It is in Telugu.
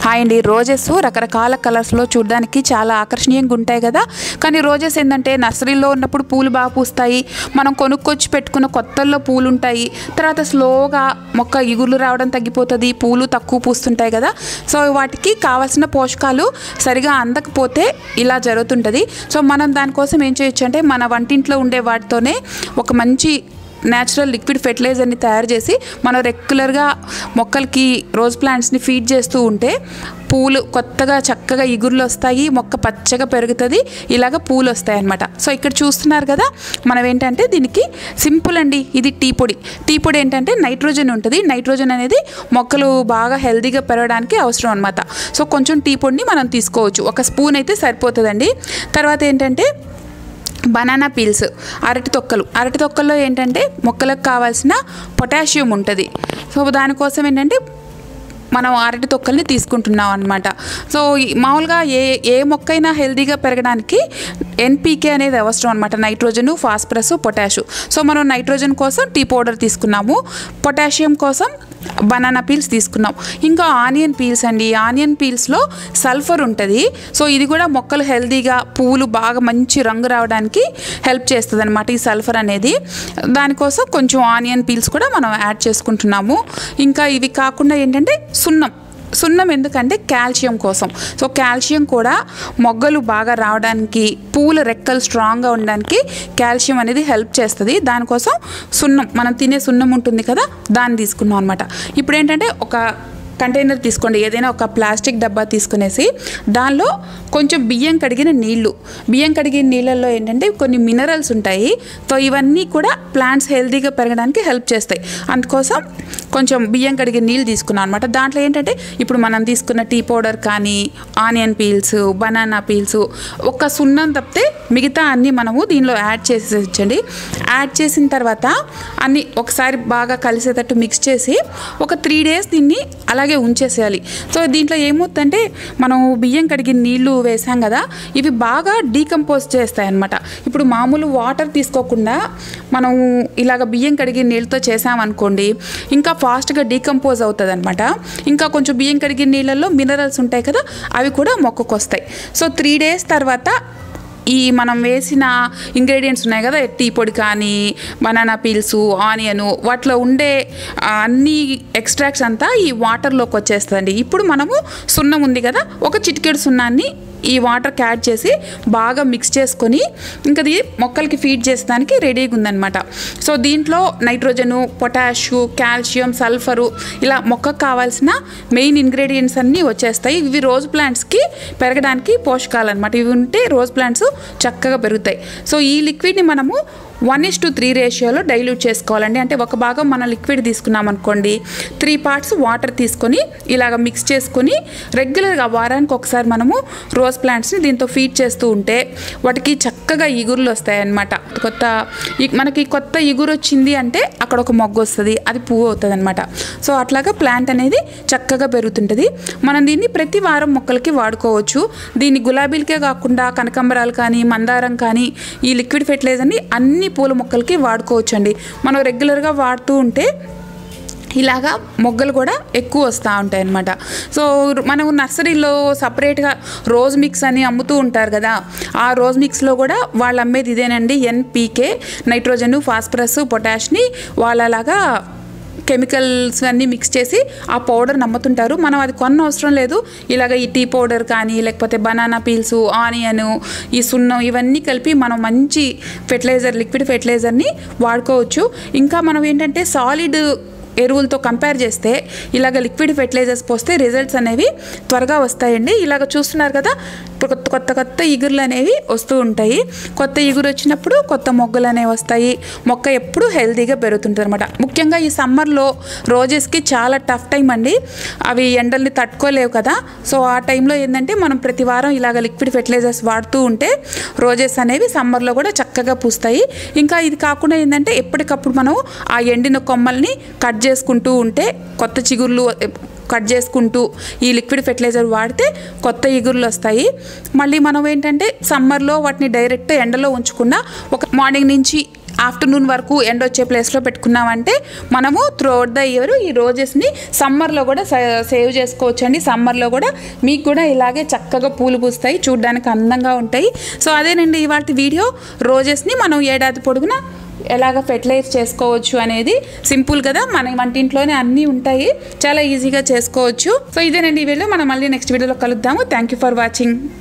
హాయ్ అండి రోజెస్ రకరకాల కలర్స్లో చూడడానికి చాలా ఆకర్షణీయంగా ఉంటాయి కదా కానీ రోజెస్ ఏంటంటే నర్సరీలో ఉన్నప్పుడు పూలు బాగా పూస్తాయి మనం కొనుక్కొచ్చి పెట్టుకున్న కొత్తల్లో పూలు ఉంటాయి తర్వాత స్లోగా మొక్క ఇగుర్లు రావడం తగ్గిపోతుంది పూలు తక్కువ పూస్తుంటాయి కదా సో వాటికి కావాల్సిన పోషకాలు సరిగా అందకపోతే ఇలా జరుగుతుంటుంది సో మనం దానికోసం ఏం చేయొచ్చు అంటే మన వంటింట్లో ఉండే వాటితోనే ఒక మంచి న్యాచురల్ లిక్విడ్ ఫెర్టిలైజర్ని తయారు చేసి మనం రెగ్యులర్గా మొక్కలకి రోజ్ ప్లాంట్స్ని ఫీడ్ చేస్తూ ఉంటే పూలు కొత్తగా చక్కగా ఇగుర్లు వస్తాయి మొక్క పచ్చగా పెరుగుతుంది ఇలాగ పూలు వస్తాయి అన్నమాట సో ఇక్కడ చూస్తున్నారు కదా మనం ఏంటంటే దీనికి సింపుల్ అండి ఇది టీ పొడి టీ పొడి ఏంటంటే నైట్రోజన్ ఉంటుంది నైట్రోజన్ అనేది మొక్కలు బాగా హెల్తీగా పెరగడానికి అవసరం అనమాట సో కొంచెం టీ పొడిని మనం తీసుకోవచ్చు ఒక స్పూన్ అయితే సరిపోతుందండి తర్వాత ఏంటంటే బనానా పీల్స్ అరటి తొక్కలు అరటి తొక్కల్లో ఏంటంటే మొక్కలకు కావాల్సిన పొటాషియం ఉంటుంది సో దానికోసం ఏంటంటే మనం అరటి తొక్కల్ని తీసుకుంటున్నాం అనమాట సో ఈ- మామూలుగా ఏ ఏ మొక్కైనా హెల్తీగా పెరగడానికి ఎన్పీకే అనేది అవసరం అనమాట నైట్రోజన్ ఫాస్ఫరస్ పొటాషు సో మనం నైట్రోజన్ కోసం టీ పౌడర్ తీసుకున్నాము పొటాషియం కోసం బనానా పీల్స్ తీసుకున్నాం ఇంకా ఆనియన్ పీల్స్ అండి ఆనియన్ పీల్స్లో సల్ఫర్ ఉంటుంది సో ఇది కూడా మొక్కలు హెల్తీగా పువ్వులు బాగా మంచి రంగు రావడానికి హెల్ప్ చేస్తుంది అనమాట ఈ సల్ఫర్ అనేది దానికోసం కొంచెం ఆనియన్ పీల్స్ కూడా మనం యాడ్ చేసుకుంటున్నాము ఇంకా ఇవి కాకుండా ఏంటంటే సున్నం సున్నం ఎందుకంటే కాల్షియం కోసం సో కాల్షియం కూడా మొగ్గలు బాగా రావడానికి పూల రెక్కలు స్ట్రాంగ్గా ఉండడానికి కాల్షియం అనేది హెల్ప్ చేస్తుంది దానికోసం సున్నం మనం తినే సున్నం ఉంటుంది కదా దాన్ని తీసుకున్నాం అనమాట ఇప్పుడు ఏంటంటే ఒక కంటైనర్ తీసుకోండి ఏదైనా ఒక ప్లాస్టిక్ డబ్బా తీసుకునేసి దానిలో కొంచెం బియ్యం కడిగిన నీళ్లు బియ్యం కడిగిన నీళ్ళల్లో ఏంటంటే కొన్ని మినరల్స్ ఉంటాయి సో ఇవన్నీ కూడా ప్లాంట్స్ హెల్తీగా పెరగడానికి హెల్ప్ చేస్తాయి అందుకోసం కొంచెం బియ్యం కడిగిన నీళ్ళు తీసుకున్నాం అనమాట దాంట్లో ఏంటంటే ఇప్పుడు మనం తీసుకున్న టీ పౌడర్ కానీ ఆనియన్ పీల్స్ బనానా పీల్స్ ఒక సున్నం తప్పితే మిగతా అన్నీ మనము దీనిలో యాడ్ చేసేసండి యాడ్ చేసిన తర్వాత అన్నీ ఒకసారి బాగా కలిసేటట్టు మిక్స్ చేసి ఒక త్రీ డేస్ దీన్ని అలాగే ఉంచేసేయాలి సో దీంట్లో ఏమవుతుందంటే మనం బియ్యం కడిగిన నీళ్లు వేసాం కదా ఇవి బాగా డీకంపోజ్ చేస్తాయి అన్నమాట ఇప్పుడు మామూలు వాటర్ తీసుకోకుండా మనం ఇలాగ బియ్యం కడిగిన నీళ్ళతో చేసామనుకోండి ఇంకా ఫాస్ట్గా డీకంపోజ్ అవుతుంది అనమాట ఇంకా కొంచెం బియ్యం కడిగిన నీళ్ళల్లో మినరల్స్ ఉంటాయి కదా అవి కూడా మొక్కకు వస్తాయి సో త్రీ డేస్ తర్వాత ఈ మనం వేసిన ఇంగ్రీడియంట్స్ ఉన్నాయి కదా టీ పొడి కానీ బనానా పీల్స్ ఆనియన్ వాటిలో ఉండే ఆ, అన్ని ఎక్స్ట్రాక్ట్స్ అంతా ఈ వాటర్లోకి వచ్చేస్తుందండి ఇప్పుడు మనము సున్నం ఉంది కదా ఒక చిటికెడు సున్నాన్ని ఈ వాటర్కి యాడ్ చేసి బాగా మిక్స్ చేసుకొని ఇంకా ఇది మొక్కలకి ఫీడ్ చేసేదానికి రెడీగా ఉందన్నమాట సో దీంట్లో నైట్రోజను పొటాషు కాల్షియం సల్ఫరు ఇలా మొక్కకు కావాల్సిన మెయిన్ ఇంగ్రీడియంట్స్ అన్నీ వచ్చేస్తాయి ఇవి రోజ్ ప్లాంట్స్కి పెరగడానికి పోషకాలు అనమాట ఇవి ఉంటే రోజ్ ప్లాంట్స్ చక్కగా పెరుగుతాయి సో ఈ లిక్విడ్ని మనము వన్ ఇస్ టు త్రీ రేషియోలో డైల్యూట్ చేసుకోవాలండి అంటే ఒక భాగం మనం లిక్విడ్ తీసుకున్నాం అనుకోండి త్రీ పార్ట్స్ వాటర్ తీసుకొని ఇలాగ మిక్స్ చేసుకొని రెగ్యులర్గా వారానికి ఒకసారి మనము రోజ్ ప్లాంట్స్ని దీంతో ఫీడ్ చేస్తూ ఉంటే వాటికి చక్కగా ఇగురులు వస్తాయి అన్నమాట కొత్త ఈ- మనకి కొత్త ఇగురు వచ్చింది అంటే అక్కడ ఒక మొగ్గు వస్తుంది అది పువ్వు అవుతుంది అనమాట సో అట్లాగా ప్లాంట్ అనేది చక్కగా పెరుగుతుంటుంది మనం దీన్ని ప్రతి వారం మొక్కలకి వాడుకోవచ్చు దీన్ని గులాబీలకే కాకుండా కనకాంబరాలు కానీ మందారం కానీ ఈ లిక్విడ్ ఫెర్టిలైజర్ని అన్ని పూల మొక్కలకి వాడుకోవచ్చు అండి మనం రెగ్యులర్గా వాడుతూ ఉంటే ఇలాగా మొగ్గలు కూడా ఎక్కువ వస్తూ ఉంటాయి అన్నమాట సో మనం నర్సరీలో సపరేట్గా రోజ్ మిక్స్ అని అమ్ముతూ ఉంటారు కదా ఆ రోజ్ మిక్స్లో కూడా వాళ్ళు అమ్మేది ఇదేనండి ఎన్పీకే నైట్రోజన్ ఫాస్ఫరస్ పొటాష్ని వాళ్ళలాగా కెమికల్స్ అన్నీ మిక్స్ చేసి ఆ పౌడర్ నమ్ముతుంటారు మనం అది కొన్న అవసరం లేదు ఇలాగ ఈ టీ పౌడర్ కానీ లేకపోతే బనానా పీల్స్ ఆనియన్ ఈ సున్నం ఇవన్నీ కలిపి మనం మంచి ఫెర్టిలైజర్ లిక్విడ్ ఫెర్టిలైజర్ని వాడుకోవచ్చు ఇంకా మనం ఏంటంటే సాలిడ్ ఎరువులతో కంపేర్ చేస్తే ఇలాగ లిక్విడ్ ఫెర్టిలైజర్స్ పోస్తే రిజల్ట్స్ అనేవి త్వరగా వస్తాయండి ఇలాగ చూస్తున్నారు కదా ఇప్పుడు కొత్త కొత్త కొత్త ఇగురులు అనేవి వస్తూ ఉంటాయి కొత్త ఇగురు వచ్చినప్పుడు కొత్త మొగ్గలు అనేవి వస్తాయి మొక్క ఎప్పుడు హెల్తీగా పెరుగుతుంటుంది అనమాట ముఖ్యంగా ఈ సమ్మర్లో రోజెస్కి చాలా టఫ్ టైం అండి అవి ఎండల్ని తట్టుకోలేవు కదా సో ఆ టైంలో ఏంటంటే మనం ప్రతి వారం ఇలాగ లిక్విడ్ ఫెర్టిలైజర్స్ వాడుతూ ఉంటే రోజెస్ అనేవి సమ్మర్లో కూడా చక్కగా పూస్తాయి ఇంకా ఇది కాకుండా ఏంటంటే ఎప్పటికప్పుడు మనం ఆ ఎండిన కొమ్మల్ని కట్ చేసుకుంటూ ఉంటే కొత్త చిగుర్లు కట్ చేసుకుంటూ ఈ లిక్విడ్ ఫెర్టిలైజర్ వాడితే కొత్త ఇగుర్లు వస్తాయి మళ్ళీ మనం ఏంటంటే సమ్మర్లో వాటిని డైరెక్ట్ ఎండలో ఉంచకుండా ఒక మార్నింగ్ నుంచి ఆఫ్టర్నూన్ వరకు ఎండ వచ్చే ప్లేస్లో పెట్టుకున్నామంటే మనము త్రూఅవుట్ ద ఇయర్ ఈ రోజెస్ని సమ్మర్లో కూడా సేవ్ చేసుకోవచ్చు అండి సమ్మర్లో కూడా మీకు కూడా ఇలాగే చక్కగా పూలు పూస్తాయి చూడడానికి అందంగా ఉంటాయి సో అదేనండి ఇవాళ వీడియో రోజెస్ని మనం ఏడాది పొడుగునా ఎలాగ ఫెర్టిలైజ్ చేసుకోవచ్చు అనేది సింపుల్ కదా మన వంటింట్లోనే అన్నీ ఉంటాయి చాలా ఈజీగా చేసుకోవచ్చు సో ఇదేనండి ఈ వీడియో మనం మళ్ళీ నెక్స్ట్ వీడియోలో కలుద్దాము థ్యాంక్ యూ ఫర్ వాచింగ్